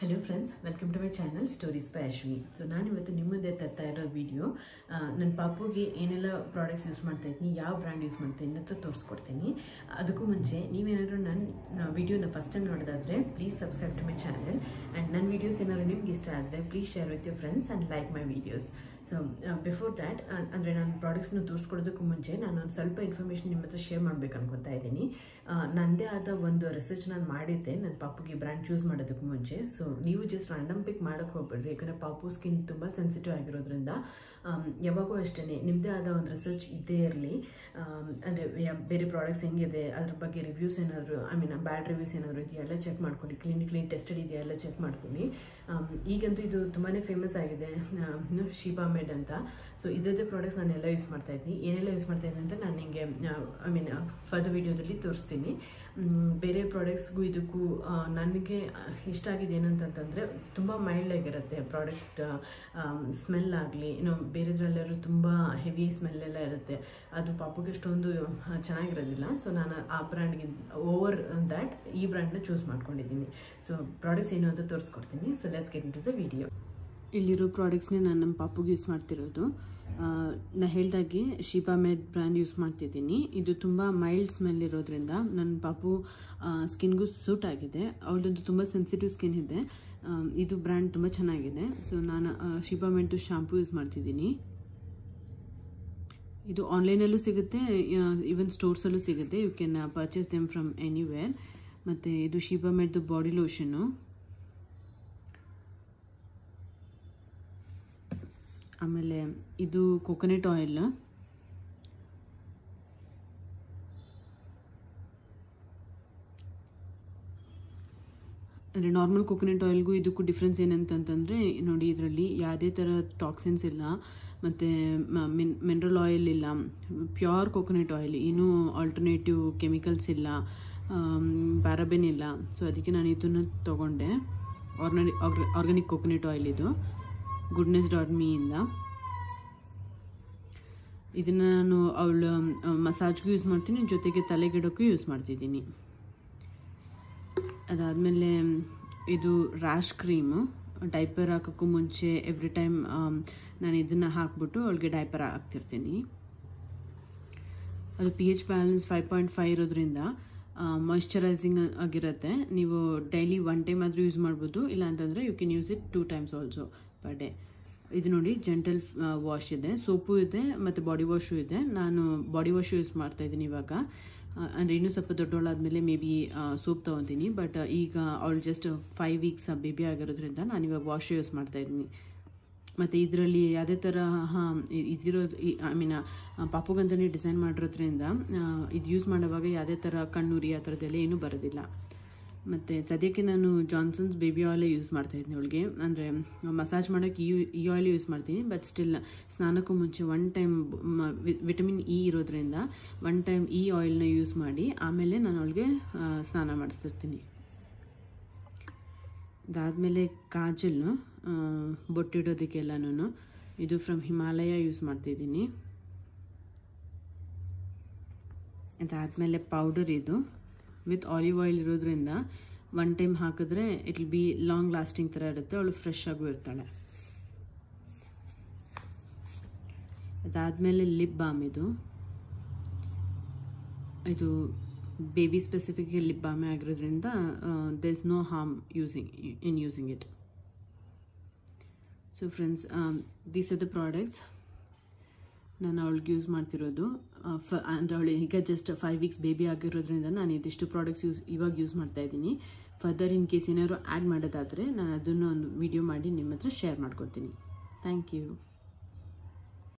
hello friends welcome to my channel stories by Ashwini so ನಾನು ಇವತ್ತು ನಿಮ್ಮ ಮುಂದೆ ತರ್ತಾ ಇರೋ ವಿಡಿಯೋ ನನ್ನ ಪಾಪುಗೆ ಏನೆಲ್ಲ ಪ್ರಾಡಕ್ಟ್ಸ್ ಯೂಸ್ ಮಾಡ್ತಾ ಇದ್ದೀನಿ ಯಾವ ಬ್ರ್ಯಾಂಡ್ ಯೂಸ್ ಮಾಡ್ತಾ ಇದ್ದೀನಿ ಅಂತ ತೋರಿಸ್ಕೊಡ್ತೀನಿ ಅದಕ್ಕೂ ಮುಂಚೆ ನೀವೇನಾದರೂ ನನ್ನ ವಿಡಿಯೋನ ಫಸ್ಟ್ ಟೈಮ್ ನೋಡೋದಾದರೆ please subscribe to my channel and ನನ್ನ ವೀಡಿಯೋಸ್ ಏನಾದ್ರು ನಿಮ್ಗೆ ಇಷ್ಟ ಆದರೆ please share with your friends and like my videos so before that ಅಂದರೆ ನಾನು ಪ್ರಾಡಕ್ಟ್ಸ್ನ ತೋರಿಸ್ಕೊಡೋದಕ್ಕೂ ಮುಂಚೆ ನಾನು ಒಂದು ಸ್ವಲ್ಪ ಇನ್ಫಾರ್ಮೇಷನ್ ನಿಮ್ಮ ಹತ್ರ ಶೇರ್ ಮಾಡಬೇಕು ಅನ್ಕೊತಾ ಇದ್ದೀನಿ ನನ್ನದೇ ಆದ ಒಂದು ರಿಸರ್ಚ್ ನಾನು ಮಾಡಿದ್ದೆ ನನ್ನ ಪಾಪುಗೆ ಬ್ರ್ಯಾಂಡ್ ಚೂಸ್ ಮಾಡೋದಕ್ಕೆ ಮುಂಚೆ ಸೊ ನೀವು ಜಸ್ಟ್ ರ್ಯಾಂಡಮ್ ಪಿಕ್ ಮಾಡೋಕ್ಕೆ ಹೋಗ್ಬೇಡ್ರಿ ಯಾಕಂದರೆ ಪಾಪು ಸ್ಕಿನ್ ತುಂಬ ಸೆನ್ಸಿಟಿವ್ ಆಗಿರೋದ್ರಿಂದ ಯಾವಾಗೂ ಅಷ್ಟೇ ನಿಮ್ಮದೇ ಆದ ಒಂದು ರಿಸರ್ಚ್ ಇದ್ದೇ ಇರಲಿ ಅಂದರೆ ಬೇರೆ ಪ್ರಾಡಕ್ಟ್ಸ್ ಹೆಂಗಿದೆ ಅದ್ರ ಬಗ್ಗೆ ರಿವ್ಯೂಸ್ ಏನಾದರೂ ಐ ಮೀನ್ ಬ್ಯಾಡ್ ರಿವ್ಯೂಸ್ ಏನಾದರೂ ಇದೆಯಾ ಎಲ್ಲ ಚೆಕ್ ಮಾಡ್ಕೊಳ್ಳಿ ಕ್ಲಿನಿಕಲಿ ಟೆಸ್ಟೆಡ್ ಇದೆಯಾ ಎಲ್ಲ ಚೆಕ್ ಮಾಡ್ಕೊಳ್ಳಿ ಈಗಂತೂ ಇದು ತುಂಬಾ ಫೇಮಸ್ ಆಗಿದೆ ಶಿಬಾ ಮೆಡ್ ಅಂತ ಸೊ ಇದರದ್ದೇ ಪ್ರಾಡಕ್ಟ್ಸ್ ನಾನು ಎಲ್ಲ ಯೂಸ್ ಮಾಡ್ತಾ ಇದ್ದೀನಿ ಏನೆಲ್ಲ ಯೂಸ್ ಮಾಡ್ತಾ ಇದ್ದೀನಿ ಅಂತ ನಾನು ನಿಮಗೆ ಐ ಮೀನ್ ಫರ್ದರ್ ವೀಡಿಯೋದಲ್ಲಿ ತೋರಿಸ್ತೀನಿ ಬೇರೆ ಪ್ರಾಡಕ್ಟ್ಸ್ಗೂ ಇದಕ್ಕೂ ನನಗೆ ಇಷ್ಟ ಆಗಿದೆ ಏನಂತಂತಂದರೆ ತುಂಬ ಮೈಲ್ಡ್ ಆಗಿರುತ್ತೆ ಪ್ರಾಡಕ್ಟ್ ಸ್ಮೆಲ್ ಆಗಲಿ ಇನ್ನು ಬೇರೆದ್ರಲ್ಲೆಲ್ಲರೂ ತುಂಬ ಹೆವಿ ಸ್ಮೆಲ್ ಎಲ್ಲ ಇರುತ್ತೆ ಅದು ಪಾಪುಗೆ ಅಷ್ಟೊಂದು ಚೆನ್ನಾಗಿರೋದಿಲ್ಲ ಸೊ ನಾನು ಆ ಬ್ರ್ಯಾಂಡ್ಗೆ ಓವರ್ ದ್ಯಾಟ್ ಈ ಬ್ರ್ಯಾಂಡ್ನ ಚೂಸ್ ಮಾಡ್ಕೊಂಡಿದ್ದೀನಿ ಸೊ ಪ್ರಾಡಕ್ಟ್ಸ್ ಏನು ಅಂತ ತೋರಿಸ್ಕೊಡ್ತೀನಿ so let's get into the video ಇಲ್ಲಿರೋ ಪ್ರಾಡಕ್ಟ್ಸ್ನೇ ನಾನು ನಮ್ಮ ಪಾಪುಗೆ ಯೂಸ್ ಮಾಡ್ತಿರೋದು ನಾ ಹೇಳ್ದಾಗೆ ಶೀಪಾ ಮೇಡ್ ಬ್ರ್ಯಾಂಡ್ ಯೂಸ್ ಮಾಡ್ತಿದ್ದೀನಿ ಇದು ತುಂಬ ಮೈಲ್ಡ್ ಸ್ಮೆಲ್ ಇರೋದ್ರಿಂದ ನನ್ನ ಪಾಪು ಸ್ಕಿನ್ಗೂ ಸೂಟ್ ಆಗಿದೆ ಅವಳದ್ದು ತುಂಬ ಸೆನ್ಸಿಟಿವ್ ಸ್ಕಿನ್ ಇದೆ ಇದು ಬ್ರ್ಯಾಂಡ್ ತುಂಬ ಚೆನ್ನಾಗಿದೆ ಸೊ ನಾನು ಶೀಪಾ ಮೇಡ್ದು ಶಾಂಪೂ ಯೂಸ್ ಮಾಡ್ತಿದ್ದೀನಿ ಇದು ಆನ್ಲೈನಲ್ಲೂ ಸಿಗುತ್ತೆ ಈವನ್ ಸ್ಟೋರ್ಸಲ್ಲೂ ಸಿಗುತ್ತೆ you can purchase them from anywhere ಮತ್ತು ಇದು ಶೀಬಾ ಮೇಡ್ದು ಬಾಡಿ ಲೋಷನ್ನು ಆಮೇಲೆ ಇದು ಕೊಕೊನೆಟ್ ಆಯಿಲ್ ಅಂದರೆ ನಾರ್ಮಲ್ ಕೊಕೊನೆಟ್ ಆಯಿಲ್ಗೂ ಇದಕ್ಕೂ ಡಿಫ್ರೆನ್ಸ್ ಏನಂತಂತಂದರೆ ನೋಡಿ ಇದರಲ್ಲಿ ಯಾವುದೇ ಥರ ಟಾಕ್ಸಿನ್ಸ್ ಇಲ್ಲ ಮತ್ತು ಮಿನ್ ಮಿನರಲ್ ಆಯಿಲ್ ಇಲ್ಲ ಪ್ಯೂರ್ ಕೊಕೊನೆಟ್ ಆಯಿಲ್ ಏನೂ ಆಲ್ಟರ್ನೇಟಿವ್ ಕೆಮಿಕಲ್ಸ್ ಇಲ್ಲ ಪ್ಯಾರಾಬೆನ್ ಇಲ್ಲ ಸೊ ಅದಕ್ಕೆ ನಾನು ಇದನ್ನು ತೊಗೊಂಡೆ ಆರ್ಗಾನಿಕ್ ಆರ್ಗಾನಿಕ್ ಕೊಕೊನೆಟ್ ಆಯಿಲ್ ಇದು ಗುಡ್ನೆಸ್ ಡಾಟ್ ಮೀಯಿಂದ ಇದನ್ನು ನಾನು ಅವಳ ಮಸಾಜ್ಗೂ ಯೂಸ್ ಮಾಡ್ತೀನಿ ಜೊತೆಗೆ ತಲೆಗಿಡೋಕ್ಕೂ ಯೂಸ್ ಮಾಡ್ತಿದ್ದೀನಿ ಅದಾದಮೇಲೆ ಇದು ರ್ಯಾಶ್ ಕ್ರೀಮು ಡೈಪರ್ ಹಾಕೋಕ್ಕೂ ಮುಂಚೆ ಎವ್ರಿ ಟೈಮ್ ನಾನು ಇದನ್ನು ಹಾಕ್ಬಿಟ್ಟು ಅವಳಿಗೆ ಡೈಪರ್ ಹಾಕ್ತಿರ್ತೀನಿ ಅದು P H balance five point five ಇರೋದ್ರಿಂದ ಮಾಯ್ಶ್ಚರೈಸಿಂಗ್ ಆಗಿರುತ್ತೆ ನೀವು ಡೈಲಿ ಒನ್ ಟೈಮ್ ಆದರೂ ಯೂಸ್ ಮಾಡ್ಬೋದು ಇಲ್ಲ ಅಂತಂದರೆ you can use it two times also per day ಇದು ನೋಡಿ ಜೆಂಟಲ್ ವಾಶ್ ಇದೆ ಸೋಪು ಇದೆ ಮತ್ತು ಬಾಡಿ ವಾಶು ಇದೆ ನಾನು ಬಾಡಿ ವಾಶು ಯೂಸ್ ಮಾಡ್ತಾ ಇದ್ದೀನಿ ಇವಾಗ ಅಂದರೆ ಇನ್ನೂ ಸ್ವಲ್ಪ ದೊಡ್ಡವಳಾದಮೇಲೆ ಮೇ ಬಿ ಸೋಪ್ ತೊಗೊತೀನಿ ಬಟ್ ಈಗ ಅವಳು ಜಸ್ಟ್ ಫೈವ್ ವೀಕ್ಸ್ ಬೇಬಿ ಆಗಿರೋದ್ರಿಂದ ನಾನು ಇವಾಗ ವಾಶ್ ಯೂಸ್ ಮಾಡ್ತಾ ಇದ್ದೀನಿ ಮತ್ತು ಇದರಲ್ಲಿ ಯಾವುದೇ ಥರ ಹಾಂ ಇದಿರೋದು ಐ ಮೀನ್ ಪಾಪುಗಂತಲೇ ಡಿಸೈನ್ ಮಾಡಿರೋದ್ರಿಂದ ಇದು ಯೂಸ್ ಮಾಡುವಾಗ ಯಾವುದೇ ಥರ ಕಣ್ಣುರಿ ಆ ಥರದ್ದೆಲ್ಲ ಏನೂ ಬರೋದಿಲ್ಲ ಮತ್ತು ಸದ್ಯಕ್ಕೆ ನಾನು ಜಾನ್ಸನ್ಸ್ ಬೇಬಿ ಆಯಿಲೇ ಯೂಸ್ ಮಾಡ್ತಾಯಿದ್ದೀನಿ ಅವಳಿಗೆ ಅಂದರೆ ಮಸಾಜ್ ಮಾಡೋಕ್ಕೆ ಈ ಈ ಆಯಿಲ್ ಯೂಸ್ ಮಾಡ್ತೀನಿ ಬಟ್ ಸ್ಟಿಲ್ ಸ್ನಾನಕ್ಕೂ ಮುಂಚೆ ಒನ್ ಟೈಮ್ ವಿಟಮಿನ್ ಇ ಇರೋದ್ರಿಂದ ಒನ್ ಟೈಮ್ ಈ ಆಯಿಲ್ನ ಯೂಸ್ ಮಾಡಿ ಆಮೇಲೆ ನಾನು ಅವಳಿಗೆ ಸ್ನಾನ ಮಾಡಿಸ್ತಿರ್ತೀನಿ ಅದಾದಮೇಲೆ ಕಾಜಲ್ಲು ಬೊಟ್ಟಿಡೋದಕ್ಕೆಲ್ಲನೂ ಇದು ಫ್ರಮ್ ಹಿಮಾಲಯ ಯೂಸ್ ಮಾಡ್ತಿದ್ದೀನಿ ಅದಾದಮೇಲೆ ಪೌಡರ್ ಇದು ವಿತ್ ಆಲಿವ್ ಆಯಿಲ್ ಇರೋದ್ರಿಂದ ಒನ್ ಟೈಮ್ ಹಾಕಿದ್ರೆ it will be long lasting ಥರ ಇರುತ್ತೆ ಅವಳು ಫ್ರೆಶ್ ಆಗೂ ಇರ್ತಾಳೆ ಅದಾದಮೇಲೆ ಲಿಪ್ ಬಾಮ್ ಇದು ಇದು ಬೇಬಿ ಸ್ಪೆಸಿಫಿಕ್ ಲಿಪ್ ಬಾಮೇ ಆಗಿರೋದ್ರಿಂದ they is no harm using in using it so friends these are the products ನಾನು ಅವಳಿಗೆ ಯೂಸ್ ಮಾಡ್ತಿರೋದು ಫ ಅಂದರೆ ಅವಳು ಈಗ ಜಸ್ಟ್ ಫೈವ್ ವೀಕ್ಸ್ ಬೇಬಿ ಆಗಿರೋದ್ರಿಂದ ನಾನು ಇದಿಷ್ಟು ಪ್ರಾಡಕ್ಟ್ಸ್ ಯೂಸ್ ಇವಾಗ ಯೂಸ್ ಮಾಡ್ತಾ ಇದ್ದೀನಿ ಫರ್ದರ್ ಇನ್ ಕೇಸ್ ಏನಾದ್ರು ಆ್ಯಡ್ ಮಾಡೋದಾದರೆ ನಾನು ಅದನ್ನು ಒಂದು ವಿಡಿಯೋ ಮಾಡಿ ನಿಮ್ಮ ಹತ್ರ ಶೇರ್ ಮಾಡ್ಕೊತೀನಿ ಥ್ಯಾಂಕ್ ಯು